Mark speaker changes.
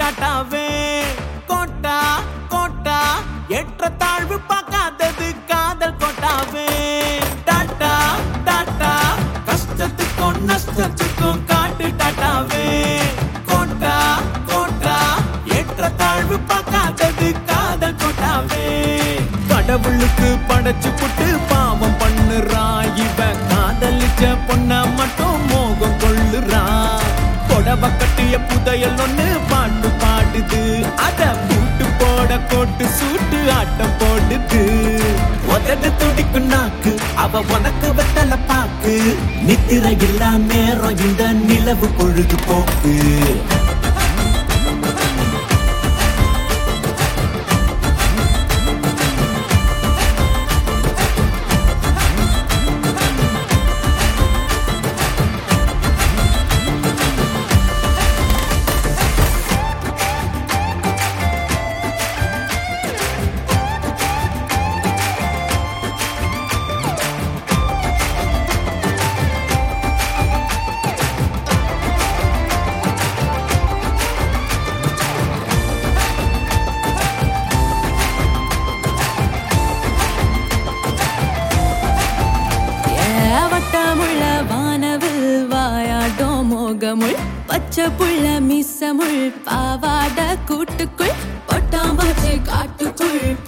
Speaker 1: டாட்டாவே quota quota ஏற்ற தாழ்வு பார்க்காதது காதல் கோட்டாவே டாட்டா டாட்டா கஷ்டத்துக்கும் நஷ்டத்துக்கும் காட்டு டாட்டாவே கோட்டா கோட்டா ஏற்ற தாழ்வு பார்க்காதது காதல் கோட்டாவே கடவுளுக்கு படைச்சு புட்டு பாவம் பண்ணுறான் இவன் காதலிச்ச பொண்ண மட்டும் மோகம் கொள்ளுறான் புடவ கட்டிய புதையல் ஒண்ணு பாட்டு பாடுது அத பூட்டு போட கோட்டு சூட்டு ஆட்டம் போடுது உதடு துடிக்கும் நாக்கு அவ உனக்கு வெத்தல பாக்கு நித்திர இல்லா நேரம் இந்த நிலவு பொழுது போக்கு
Speaker 2: வட்டமுள்ள வானவில் வாயாட்டம் மோகமுள் பச்சை புள்ள மிசமுள் பாவாட கூட்டுக்குள் பொட்டாம்பூச்சி காட்டுக்குள்